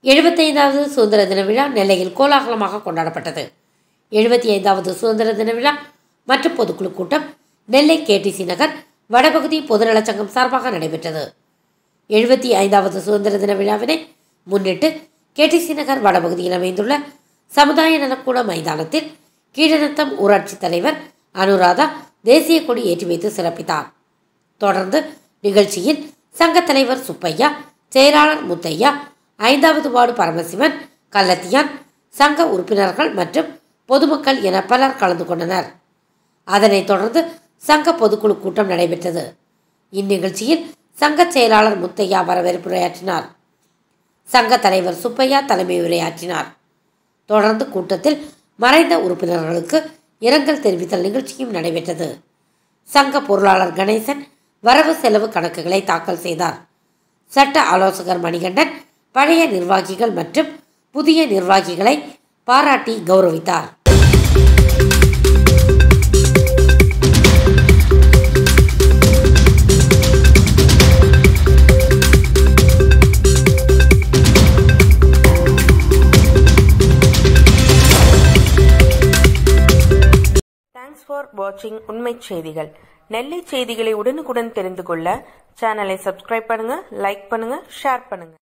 எழுபத்தைந்தாவது சுதந்திர தின விழா நெல்லையில் கோலாகலமாக கொண்டாடப்பட்டது எழுபத்தி ஐந்தாவது சுதந்திர தின விழா மற்றும் பொதுக்குழு கூட்டம் நெல்லை கேடிசி நகர் வடபகுதி பொதுநலச் சங்கம் சார்பாக நடைபெற்றது எழுபத்தி ஐந்தாவது சுதந்திர தின விழாவினை முன்னிட்டு கேடிசி நகர் வடபகுதியில் அமைந்துள்ள சமுதாய நலக்கூட மைதானத்தில் கீழநத்தம் ஊராட்சி தலைவர் அனுராதா தேசிய கொடி ஏற்றி வைத்து சிறப்பித்தார் தொடர்ந்து நிகழ்ச்சியில் சங்க தலைவர் சுப்பையா செயலாளர் முத்தையா ஐந்தாவது வார்டு பரமசிவன் கள்ளத்தியான் சங்க உறுப்பினர்கள் மற்றும் பொதுமக்கள் என பலர் கலந்து கொண்டனர் அதனைத் தொடர்ந்து சங்க பொதுக்குழு கூட்டம் நடைபெற்றது இந்நிகழ்ச்சியில் சங்க செயலாளர் முத்தையா வரவேற்புரையாற்றினார் சங்க தலைவர் சுப்பையா தலைமை உரையாற்றினார் தொடர்ந்து கூட்டத்தில் மறைந்த உறுப்பினர்களுக்கு இரங்கல் தெரிவித்தல் நிகழ்ச்சியும் நடைபெற்றது சங்க பொருளாளர் கணேசன் வரவு செலவு கணக்குகளை தாக்கல் செய்தார் சட்ட ஆலோசகர் மணிகண்டன் பழைய நிர்வாகிகள் மற்றும் புதிய நிர்வாகிகளை பாராட்டி கௌரவித்தார் தேங்க்ஸ் ஃபார் வாட்சிங் உண்மை செய்திகள் நெல்லை செய்திகளை உடனுக்குடன் தெரிந்து கொள்ள சேனலை சப்ஸ்கிரைப் பண்ணுங்க லைக் பண்ணுங்க ஷேர் பண்ணுங்க